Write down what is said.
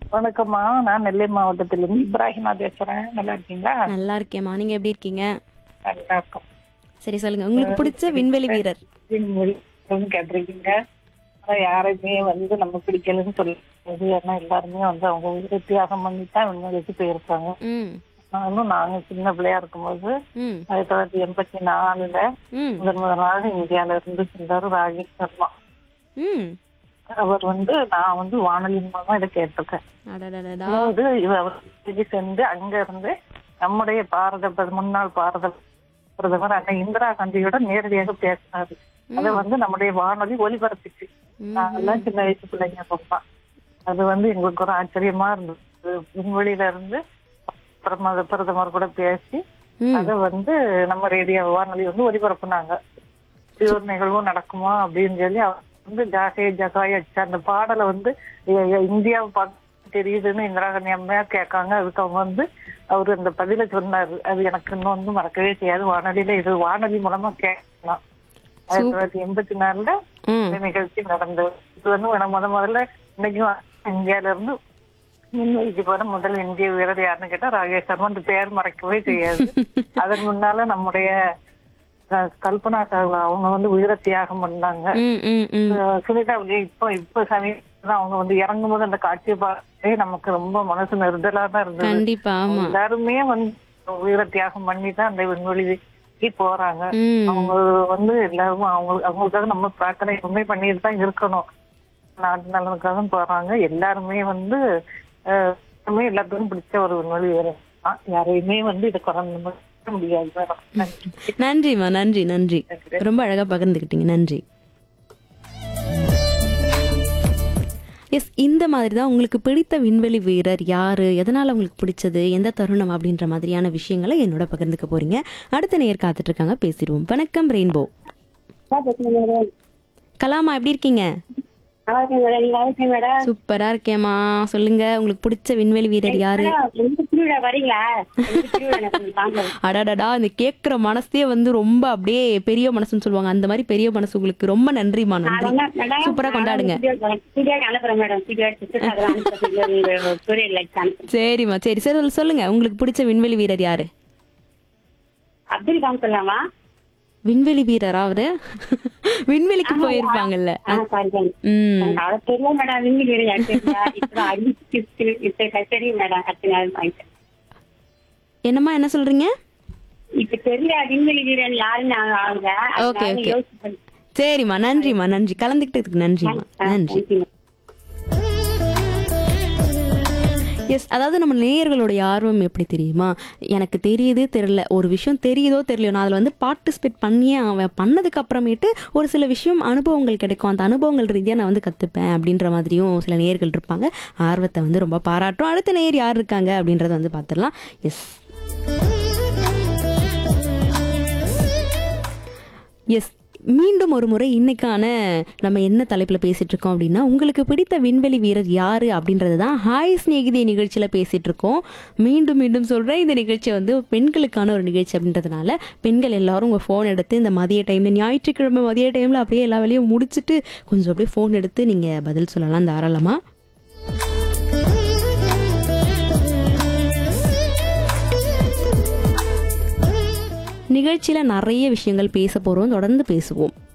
வணக்கம்மா நான் நெல்லை மாவட்டத்திலிருந்து இப்ராஹிமா பேசுறேன் நல்லா இருக்கீங்களா நல்லா இருக்கேம்மா நீங்க எப்படி இருக்கீங்க நல்லா இருக்கும் சரி சொல்லுங்க உங்களுக்கு பிடிச்ச விண்வெளி வீரர் கேட்டிருக்கீங்க ஆனா யாரையுமே வந்து நம்ம பிடிக்கலன்னு சொல்லுறது ஏன்னா எல்லாருமே வந்து அவங்க உயிரை தியாகம் பண்ணி தான் விண்வெளிக்கு போயிருக்காங்க ம் நானும் நாங்க சின்ன பிள்ளையா இருக்கும்போது ம் ஆயிரத்தி தொள்ளாயிரத்தி எண்பத்தி நாலுல ம் முதன் முதலாக இந்தியால இருந்து சென்றாரு ராகேஷ் சர்மா ம் அவர் வந்து நான் வந்து வானொலி மூலமா இதை கேட்டிருக்கேன் அடடடடா அதாவது இவர் திரும்பி சென்று அங்க இருந்து நம்முடைய பாரத பிரத- முன்னாள் பாரத பிரதமர் அண்ணா இந்திரா காந்தியோட நேரடியாக பேசினாரு அதை வந்து நம்முடைய வானொலி ஒலிபரப்பிச்சு நாங்கெல்லாம் சின்ன வயசு பிள்ளைங்க அப்பா அது வந்து எங்களுக்கு ஒரு ஆச்சரியமா இருந்தது விண்வெளியில இருந்து பிரதமர் பிரதமர் கூட பேசி ம் அதை வந்து நம்ம ரேடியோ வானொலி வந்து ஒலிபரப்புனாங்க இப்படி ஒரு நிகழ்வும் நடக்குமா அப்படின்னு சொல்லி அவர் வந்து ஜாகே ஜகாய் அடிச்ச அந்த பாடலை வந்து எ- எ- இந்தியாவை பார்த்து தெரியுதுன்னு இந்திரா காந்தி அம்மையா கேட்காங்க அதுக்கு அவங்க வந்து அவரு அந்த பதில சொன்னாரு அது எனக்கு இன்னும் வந்து மறக்கவே செய்யாது வானொலியில இது வானொலி மூலமா கேட்கலாம் ஆயிரத்தி தொள்ளாயிரத்தி எண்பத்தி நாலுல ம் இந்த நிகழ்ச்சி நடந்தது இது வந்து நான் முத முதல்ல இன்னைக்கும் இந்தியால இருந்து விண்வெளிக்கு போன முதல் இந்திய வீரர் யாருன்னு கேட்டா ராகேஷ் சர்மா அந்த பேர் மறக்கவே செய்யாது அதன் முன்னால நம்முடைய அஹ், கல்பனா சாவ்லா அவங்க வந்து உயிரை தியாகம் பண்ணாங்க ம் ம் ம் அஹ், சுனிதா விஜய் இப்போ இப்போ சமீபம் அவங்க வந்து இறங்கும் போது அந்த காட்சியை பார்த்தே நமக்கு ரொம்ப மனசு நெருடலா தான் இருந்தது கண்டிப்பா ஆமா எல்லாருமே வந்து உயிரை தியாகம் பண்ணி தான் அந்த விண்வெளிக்கு போறாங்க ம் அவங்க வந்து எல்லாரும் அவங்க அவங்களுக்காக நம்ம பிரார்த்தனை எப்பவுமே பண்ணிட்டு தான் இருக்கணும் நாட்டு நலனுக்காக போறாங்க எல்லாருமே வந்து அஹ், எல்லாருமே எல்லாத்துக்கும் பிடிச்ச ஒரு விண்வெளி வீரர் தான். யாரையுமே வந்து இதை குறைந்த முடியாது மேடம். நன்றி. நன்றிம்மா நன்றி நன்றி ரொம்ப அழகா பகிர்ந்துக்கிட்டீங்க நன்றி எஸ் இந்த மாதிரி தான் உங்களுக்கு பிடித்த விண்வெளி வீரர் யாரு எதனால உங்களுக்கு பிடிச்சது எந்த தருணம் அப்படின்ற மாதிரியான விஷயங்களை என்னோட பகிர்ந்துக்க போறீங்க அடுத்த நேர் காத்துட்டு இருக்காங்க பேசிடுவோம் வணக்கம் ரெயின்போ கலாமா எப்படி இருக்கீங்க சூப்பரா இருக்கேம்மா சொல்லுங்க உங்களுக்கு பிடிச்ச விண்வெளி வீரர் யாரு அடாடடா இந்த கேக்குற மனசே வந்து ரொம்ப அப்படியே பெரிய மனசுன்னு சொல்லுவாங்க அந்த மாதிரி பெரிய மனசு உங்களுக்கு ரொம்ப நன்றிமா நன்றி சூப்பரா கொண்டாடுங்க சரிம்மா சரி சரி சொல்லு- சொல்லுங்க உங்களுக்கு பிடிச்ச விண்வெளி வீரர் யாரு அப்துல் கலாம் சொல்லலாமா விண்வெளி வீரரா அவரு விண்வெளிக்கு போயிருப்பாங்கல்ல ஆ, sorry, sorry. ம் அவரை தெரியும் மேடம் விண்வெளி வீரர் யார் தெரியுமா? இப்ப அறிவிச்சு இப்ப தெரியும் மேடம் அடுத்த நாள் வாங்கிட்டேன் என்னம்மா என்ன சொல்றீங்க இப்ப தெரியல விண்வெளி வீரன் யாருன்னு நான் அவங்க Okay, அதனால okay. யோசிச்சு சரிம்மா நன்றிம்மா நன்றி கலந்துக்கிட்டதுக்கு நன்றிம்மா நன்றி Thank you. எஸ் அதாவது நம்ம நேயர்களுடைய ஆர்வம் எப்படி தெரியுமா எனக்கு தெரியுது தெரியல ஒரு விஷயம் தெரியுதோ தெரியலையோ நான் அதில் வந்து பார்ட்டிசிபேட் பண்ணியே அவன் பண்ணதுக்கு அப்புறமேட்டு ஒரு சில விஷயம் அனுபவங்கள் கிடைக்கும் அந்த அனுபவங்கள் ரீதியாக நான் வந்து கற்றுப்பேன் அப்படின்ற மாதிரியும் சில நேயர்கள் இருப்பாங்க ஆர்வத்தை வந்து ரொம்ப பாராட்டும் அடுத்த நேயர் யார் இருக்காங்க அப்படின்றத வந்து பார்த்துடலாம் எஸ் எஸ் மீண்டும் ஒரு முறை இன்னைக்கான நம்ம என்ன தலைப்பில் பேசிட்டு இருக்கோம் அப்படின்னா உங்களுக்கு பிடித்த விண்வெளி வீரர் யாரு அப்படின்றது தான் ஹாய் ஸ்நேகிதி நிகழ்ச்சியில் பேசிட்டு இருக்கோம் மீண்டும் மீண்டும் சொல்கிறேன் இந்த நிகழ்ச்சி வந்து பெண்களுக்கான ஒரு நிகழ்ச்சி அப்படின்றதுனால பெண்கள் எல்லாரும் உங்கள் ஃபோன் எடுத்து இந்த மதிய டைம்ல ஞாயிற்றுக்கிழமை மதிய டைமில் அப்படியே எல்லா வேலையும் முடிச்சுட்டு கொஞ்சம் அப்படியே ஃபோன் எடுத்து நீங்கள் பதில் சொல்லலாம் தாராளமாக நிகழ்ச்சியில் நிறைய விஷயங்கள் பேச போகிறோம் தொடர்ந்து பேசுவோம்